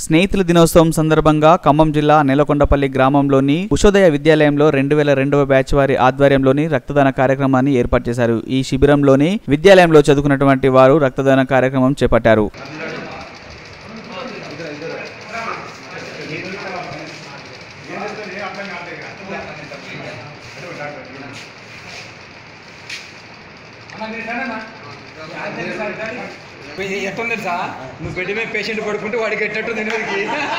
స్నేహితుల దినోత్సవం సందర్భంగా ఖమ్మం జిల్లా నెలకొండపల్లి గ్రామంలోని ఉషోదయ విద్యాలయంలో రెండు వేల రెండవ బ్యాచ్ వారి ఆధ్వర్యంలోని రక్తదాన కార్యక్రమాన్ని ఏర్పాటు చేశారు ఈ శిబిరంలోని విద్యాలయంలో చదువుకున్నటువంటి వారు రక్తదాన కార్యక్రమం చేపట్టారు ఎట్టుంది తెలుసా నువ్వు బెడ్ మీద పేషెంట్ పడుకుంటే వాడికి ఎట్టట్టు తినడానికి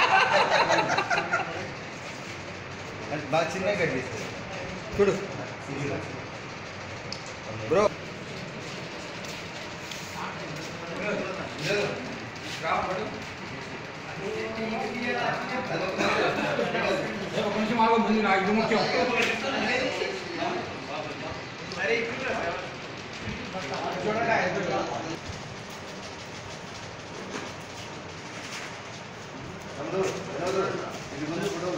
బాగా చిన్నగా కట్ చేస్తారు చూడు బ్రో ఒక నిమిషం ఆగు, ముందు నాకు ఇది ముఖ్యం ఇది ముందు ఫోటోలు